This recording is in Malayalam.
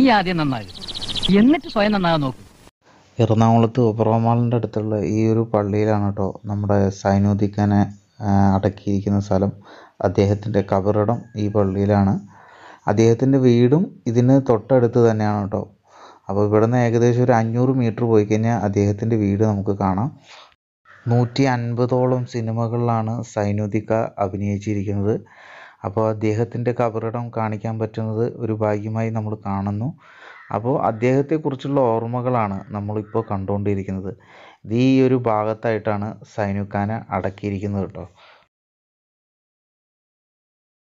നീ ആദ്യം നന്നാകും എന്നിട്ട് സ്വയം നന്നാകാൻ നോക്കും എറണാകുളത്ത് ഒബ്രോമാളിൻ്റെ അടുത്തുള്ള ഈ ഒരു പള്ളിയിലാണ് കേട്ടോ നമ്മുടെ സൈനുദ്ദീഖാനെ അടക്കിയിരിക്കുന്ന സ്ഥലം അദ്ദേഹത്തിൻ്റെ കബറിടം ഈ പള്ളിയിലാണ് അദ്ദേഹത്തിൻ്റെ വീടും ഇതിന് തൊട്ടടുത്ത് തന്നെയാണ് കേട്ടോ അപ്പോൾ ഇവിടുന്ന് ഏകദേശം ഒരു അഞ്ഞൂറ് മീറ്റർ പോയി കഴിഞ്ഞാൽ അദ്ദേഹത്തിൻ്റെ വീട് നമുക്ക് കാണാം നൂറ്റി അൻപതോളം സിനിമകളിലാണ് സൈനുദ്ദീഖ അഭിനയിച്ചിരിക്കുന്നത് അപ്പോൾ അദ്ദേഹത്തിൻ്റെ കബറിടം കാണിക്കാൻ പറ്റുന്നത് ഒരു ഭാഗ്യമായി നമ്മൾ കാണുന്നു അപ്പോൾ അദ്ദേഹത്തെക്കുറിച്ചുള്ള ഓർമ്മകളാണ് നമ്മളിപ്പോൾ കണ്ടുകൊണ്ടിരിക്കുന്നത് ഇത് ഈ ഒരു ഭാഗത്തായിട്ടാണ് സൈനുഖാനെ അടക്കിയിരിക്കുന്നത് കേട്ടോ